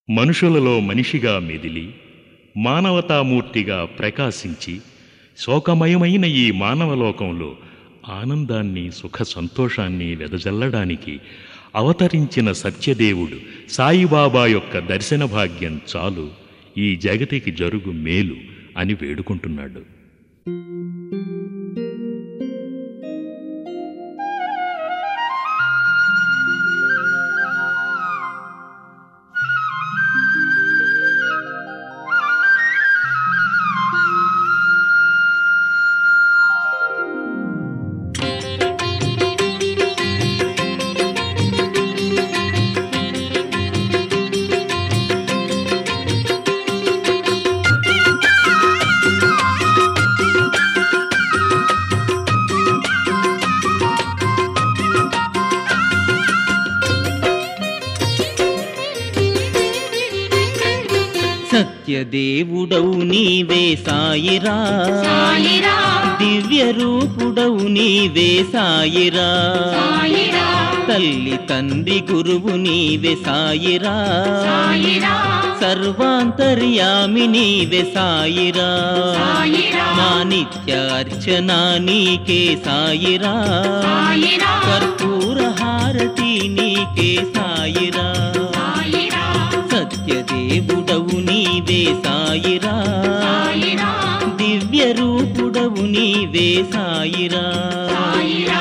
మనుషులలో మనిషిగా మెదిలి మానవతామూర్తిగా ప్రకాశించి శోకమయమైన ఈ మానవలోకంలో ఆనందాన్ని సుఖ సంతోషాన్ని వెదజల్లడానికి అవతరించిన సత్యదేవుడు సాయిబాబా యొక్క దర్శన భాగ్యం చాలు ఈ జగతికి జరుగు మేలు అని వేడుకుంటున్నాడు సత్యదేవుడవు నీవే సాయిరా సాయిరా దివ్య రూపుడవు నీవే సాయిరా సాయిరా తల్లి తండ్రి గురువు నీవే సాయిరా సాయిరా సర్వాంతర్యామి నీవే సాయిరా సాయిరా మా నిత్య అర్చన నీకే సాయిరా సాయిరా కర్పూర హారతి నీకే సాయిరా సాయిరా సత్యదేవుడవు నీవే సాయిరా సాయిరా దివ్య రూపుడవు నీవే సాయిరా సాయిరా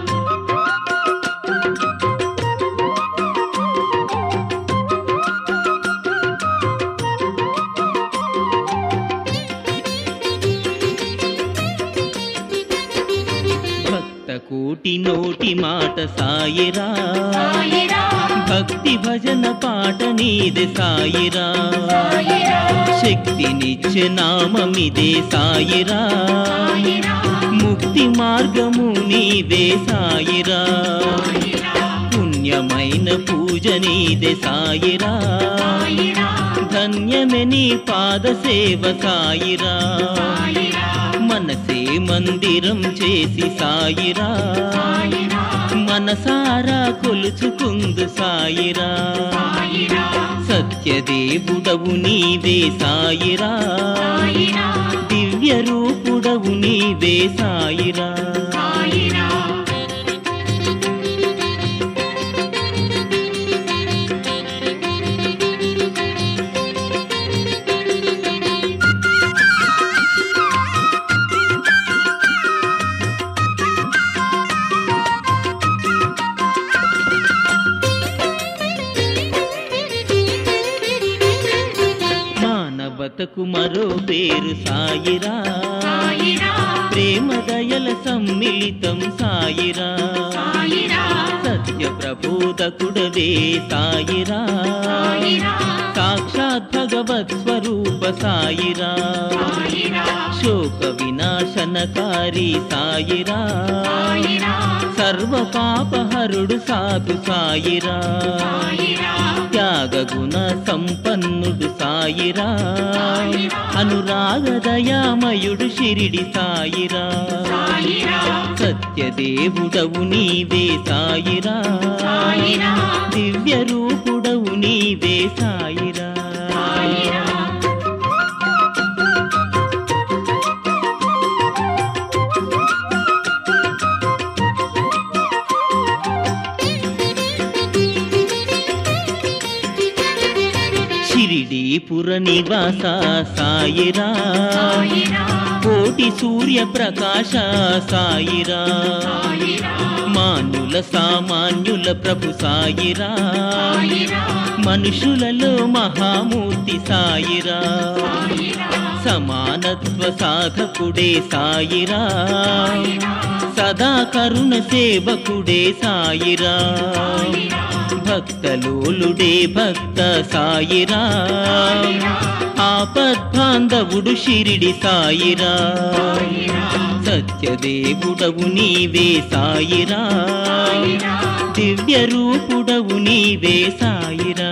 భక్త కోటి నోటి మాట సాయిరా సాయిరా భక్తి భజన పాట నీదే సాయిరా సాయిరా శక్తినిచ్చే నామమిదే సాయిరా సాయిరా ముక్తి మార్గము నీదే సాయిరా పుణ్యమైన పూజ నీదే సాయిరా సాయిరా ధన్యమే నీ పాద సేవ సాయిరా సాయిరా మనసే మందిరం చేసి సాయిరా సాయిరా మనసారా కొలుచుకుందు సాయిరా సాయిరా సత్యదేవుడవు నీవే సాయిరా సాయిరా దివ్య రూపుడవు నీవే సాయిరా సాయిరా మానవతకు మరో పేరు సాయిరా సాయిరా ప్రేమ దయల సమ్మిళితం సాయిరా సాయిరా సత్య ప్రబోధకుడవే సాయిరా సాయిరా సాక్షాత్ భగవత్ స్వరూప సాయిరా సాయిరా శోక వినాశనకారి సాయిరా సాయిరా సర్వ పాపహరుడు సాధు సాయిరా సాయిరా త్యాగ గుణ సంపన్నుడు సాయిరా అనురాగ దయామయుడు షిరిడి సాయిరా సాయిరా సత్యదేవుడవు నీవే సాయిరా సాయిరా దివ్య రూపుడవు నీవే సాయిరా సాయిరా షిరిడీపుర నివాస సాయిరా సాయిరా కోటి సూర్య ప్రకాశ సాయిరా సాయిరా మాన్యుల సామాన్యుల ప్రభు సాయిరా సాయిరా మనుషులలో మహామూర్తి సాయిరా సమానత్వ సాధకుడే సాయిరా సదా కరుణ సేవకుడే సాయిరా భక్తలోలుడే భక్త సాయిరా ఆపద్బాంధవుడు షిరిడి సాయిరా సత్యదేవుడవు నీవే సాయిరా దివ్య రూపుడవు నీవే సాయిరా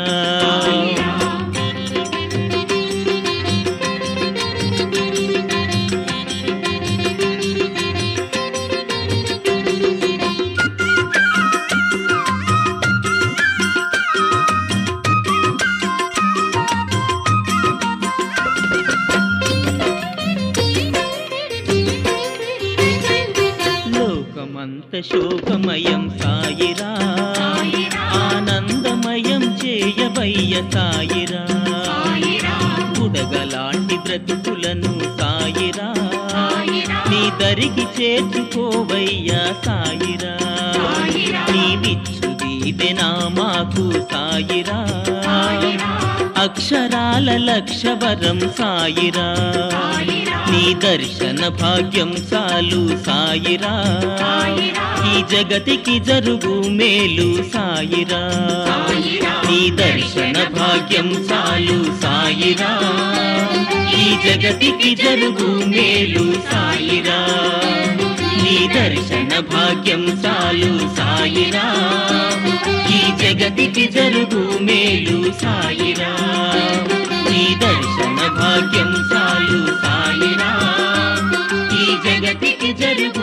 శోకమయం సాయిరా సాయిరా. ఆనందమయం చేయవయ్య సాయిరా సాయిరా బుడగలాంటి బ్రతుకులను సాయిరా సాయిరా నీ దరికి చేర్చుకోవయ్యా సాయిరా సాయిరా. నీ విచ్చు దీవెనా మాకు సాయిరా సాయిరా అక్షరాల లక్షవరం సాయిరా సాయిరా నీ దర్శన భాగ్యం చాలు సాయిరా సాయిరా. ఈ జగతికి జరుగు మేలు సాయిరా సాయిరా. నీ దర్శన భాగ్యం చాలు సాయిరా ఈ జగతికి జరుగు మేలు సాయిరా నీ దర్శన భాగ్యం చాలు సాయిరా ఈ జగతికి జరుగు మేలు సాయిరా నీ దర్శన భాగ్యం చాలు సాయిరా ఈ జగతికి జరుగు